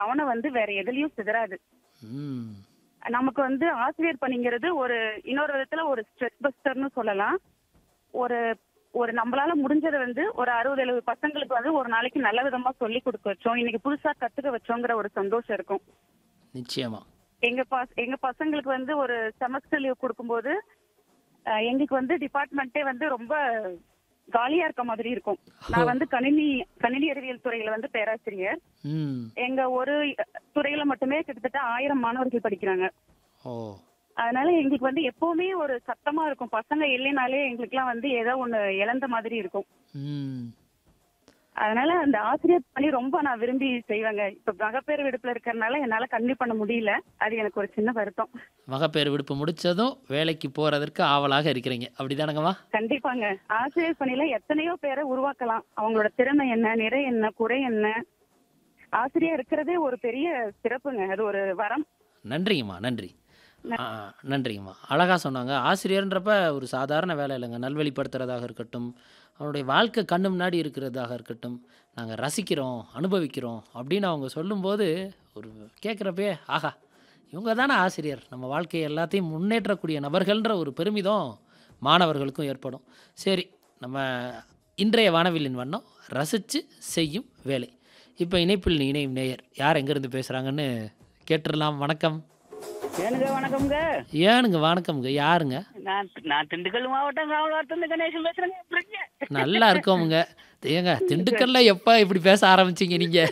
கவனம் வந்து வேற எதுலயும் சிதறாது ம் நமக்கு வந்து ஆசிரியர் பணிங்கிறது ஒரு இன்னொரு விதத்துல ஒரு ஸ்ட்ரெஸ் பஸ்டர்னு சொல்லலாம் ஒரு ஒரு நம்மளால முடிஞ்சதை வந்து ஒரு அறுபது எழுபது பசங்களுக்கு வந்து ஒரு நாளைக்கு நல்ல விதமா சொல்லி கொடுக்க வச்சோம் இன்னைக்கு புதுசா கத்துக்க வச்சோங்கிற ஒரு சந்தோஷம் இருக்கும் நிச்சயமா எங்க பஸ் எங்க பசங்களுக்கு வந்து ஒரு செமஸ்டர் லீவ் கொடுக்கும்போது அஹ், எங்களுக்கு வந்து டிபார்ட்மெண்ட்டே வந்து ரொம்ப காலியா இருக்க மாதிரி இருக்கும் நான் வந்து கணினி கணினி அறிவியல் துறையில வந்து பேராசிரியர் ம் எங்க ஒரு துறையில மட்டுமே கிட்டத்தட்ட ஆயிரம் மாணவர்கள் படிக்கிறாங்க ஓ அதனால எங்களுக்கு வந்து எப்பவுமே ஒரு சத்தமா இருக்கும் பசங்க இல்லைனாலே எங்களுக்குலாம் வந்து ஏதோ ஒண்ணு இழந்த மாதிரி இருக்கும் ம் அதனால அந்த ஆசிரியர் பணி ரொம்ப நான் விரும்பி செய்வேங்க இப்ப மகப்பேறு விடுப்புல இருக்கறனால என்னால கன்டினியூ பண்ண முடியல அது எனக்கு ஒரு சின்ன வருத்தம் மகப்பேறு விடுப்பு முடிச்சதும் வேலைக்கு போறதற்கு ஆவலாக இருக்கிறீங்க அப்படிதானங்கம்மா கண்டிப்பாங்க ஆசிரியர் பணியில எத்தனையோ பேரை உருவாக்கலாம் அவங்களோட திறமை என்ன நிறை என்ன குறை என்ன ஆசிரியர் இருக்கிறதே ஒரு பெரிய சிறப்புங்க அது ஒரு வரம் நன்றிங்கம்மா நன்றி ஆ, நன்றிங்கம்மா அழகாக சொன்னாங்க ஆசிரியர்ன்றப்ப ஒரு சாதாரண வேலை இல்லைங்க நல்வழிப்படுத்துறதாக இருக்கட்டும் அவனுடைய வாழ்க்கை கண்ணு முன்னாடி இருக்கிறதாக இருக்கட்டும் நாங்கள் ரசிக்கிறோம் அனுபவிக்கிறோம் அப்படின்னு அவங்க சொல்லும்போது ஒரு கேட்குறப்பே ஆஹா இவங்க தானே ஆசிரியர் நம்ம வாழ்க்கையை எல்லாத்தையும் முன்னேற்றக்கூடிய நபர்கள்ன்ற ஒரு பெருமிதம் மாணவர்களுக்கும் ஏற்படும் சரி நம்ம இன்றைய வானவில்லின் வண்ணம் ரசித்து செய்யும் வேலை இப்போ இணைப்பில் இணையும் நேயர் யார் எங்கேருந்து பேசுகிறாங்கன்னு கேட்டுடலாம் வணக்கம் ஏனுங்க வணக்கம்ங்க ஏனுங்க வணக்கம்ங்க யாருங்க நான் நான் திண்டுக்கல் மாவட்டம் காவலாத்திலிருந்து கணேசன் பேசுறேங்க எப்படிங்க நல்லா இருக்கோமுங்க ஏங்க திண்டுக்கல்ல எப்போ இப்படி பேச ஆரம்பிச்சீங்க நீங்க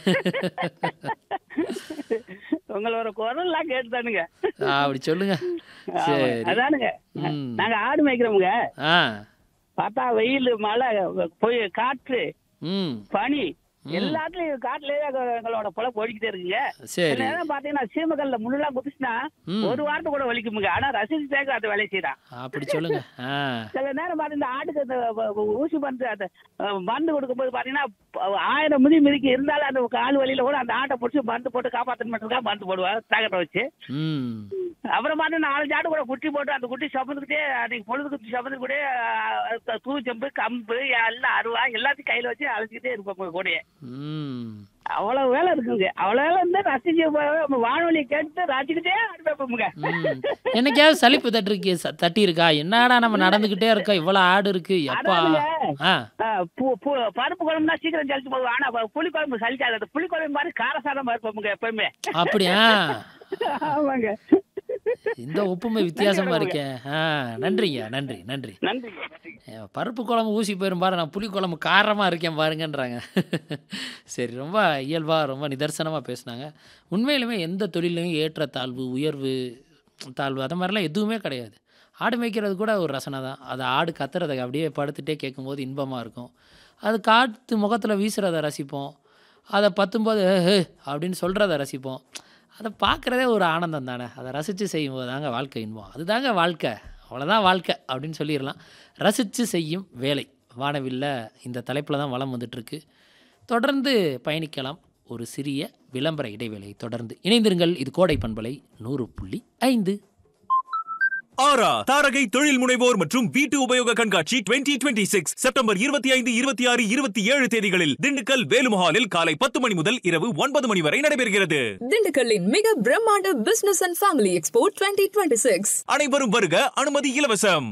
உங்களோட குரல்லாம் கேட்டுதானுங்க ஆ, அப்படி சொல்லுங்க ஆமா, சரி அதானுங்க ம். நாங்க ஆடு மேய்க்கிறோமுங்க ஆ பார்த்தா வெயில் மழை போய் காற்று ம் பனி எல்லாத்துலயும் காட்டுலயே எங்க- எங்களோட பொழப்பு ஓடிக்கிட்டே இருக்குங்க சரி சில நேரம் பாத்தீங்கன்னா சீமக்கல்ல முள்ளெல்லாம் குதிச்சுனா ம். ஒரு வாரத்தை கூட வலிக்குமுங்க ஆனா ரசிச்சு தேக்க அந்த வேலையை செய்யறான் அப்படி சொல்லுங்க ஆ சில நேரம் பாத்தீங்கன்னா ஆட்டுக்கு அந்த வ- வ- ஊசி மருந்து அந்த அஹ், மருந்து கொடுக்கும்போது பாத்தீங்கன்னா ப- ஆயிரம் மிதி மிதிக்கு இருந்தாலும் அந்த கால் வலியில கூட அந்த ஆட்டை பிடிச்சி மருந்து போட்டு காப்பாத்தணும் மட்டும் மருந்து போடுவாங்க தாக்கத்தை வச்சு ம் அப்புறம் பாத்தீங்கன்னா நாலஞ்சு ஆடு கூட குட்டி போட்டு அந்த குட்டி சமந்துக்கிட்டே அன்னைக்கு பொழுது குட்டி சமந்து கூட தூச்சம்பு கம்பு எல்லாம் அருவா எல்லாத்தையும் கையில வச்சு அழைச்சிக்கிட்டே இருப்போம் கூடயே ம் அவ்வளவு வேலை இருக்குங்க அவ்வளவு வேலை இருந்தா ரசிச்சு ப- வானொலி கேட்டு ரசிச்சுக்கிட்டே ஆடு வைப்போமுங்க ம் என்னைக்காவது சலிப்பு தட்டு இருக்கு ச- தட்டி இருக்கா என்னடா நம்ம நடந்துக்கிட்டே இருக்கோம் இவ்வளோ ஆடு இருக்கு எப்பா அதானுங்க. ஆ ஆ, பு- பு- பருப்பு குழம்புனா சீக்கிரம் ஜலிச்சு போகும் ஆனா ப- புளி குழம்பு சலிக்காது அந்த புளி குழம்பு மாதிரி காரசாரமா இருப்போமுங்க எப்பவுமே அப்படியா ஆமாங்க இந்த ஒப்புமை வித்தியாசமா இருக்கே ஆ நன்றிங்க நன்றி நன்றி நன்றிங்க ஏன் பருப்பு குழம்பு ஊசி போயிரும் பாரு நான் புளி குழம்பு காரமாக இருக்கேன் பாருங்கன்றாங்க சரி ரொம்ப இயல்பாக ரொம்ப நிதர்சனமாக பேசுனாங்க உண்மையிலுமே எந்த தொழிலையும் ஏற்றத்தாழ்வு உயர்வு தாழ்வு அது மாதிரிலாம் எதுவுமே கிடையாது ஆடு மேய்க்கிறது கூட ஒரு ரசனை தான் அது ஆடு கத்துறதை அப்படியே படுத்துட்டே கேட்கும்போது இன்பமாக இருக்கும் அது காற்று முகத்தில் வீசுறதை ரசிப்போம் அதை பத்தும்போது "ஏ, ஏ" அப்படின்னு சொல்கிறத ரசிப்போம் அதை பார்க்குறதே ஒரு ஆனந்தம் தானே அதை ரசித்து செய்யும்போது தாங்க வாழ்க்கை இன்பம் அதுதாங்க வாழ்க்கை அவ்வளோதான் வாழ்க்கை அப்படின்னு சொல்லிடலாம் ரசித்து செய்யும் வேலை வானவில்ல இந்த தலைப்பில் தான் வளம் வந்துட்டுருக்கு தொடர்ந்து பயணிக்கலாம் ஒரு சிறிய விளம்பர இடைவேளை தொடர்ந்து இணைந்திருங்கள் இது கோடை பண்பலை நூறு புள்ளி ஐந்து ஆரா தாரகை தொழில் முனைவோர் மற்றும் வீட்டு உபயோக கண்காட்சி 2026 சிக்ஸ் செப்டம்பர் இருபத்தி ஐந்து இருபத்தி ஆறு இருபத்தி ஏழு தேதிகளில் திண்டுக்கல் வேலுமஹாலில் காலை பத்து மணி முதல் இரவு ஒன்பது மணி வரை நடைபெறுகிறது திண்டுக்கல்லின் மிக பிரம்மாண்ட business and family expo twenty twenty six அனைவரும் வருக அனுமதி இலவசம்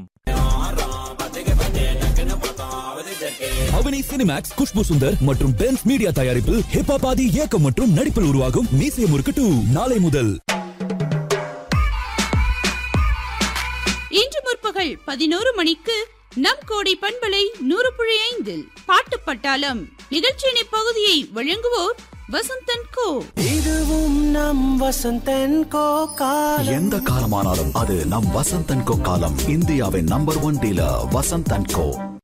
அவனி சினிமேக்ஸ் குஷ்பு சுந்தர் மற்றும் பென்ஸ் மீடியா தயாரிப்பில் ஹிப்ஹாப் ஆதி இயக்கம் மற்றும் நடிப்பில் உருவாகும் மீசை முறுக்கு டூ நாளை முதல் இன்று முற்பகல் பதினோரு மணிக்கு நம் கோடை பண்பலை நூறு புள்ளி ஐந்தில் பாட்டு பட்டாளம் நிகழ்ச்சியின் இப்பகுதியை வழங்குவோர் வசந்தன் கோ இதுவும் நம் வசந்தன் கோ காலம் எந்த காலமானாலும் அது நம் வசந்தன் கோ காலம் இந்தியாவின் நம்பர் ஒன் டீலர் வசந்தன் கோ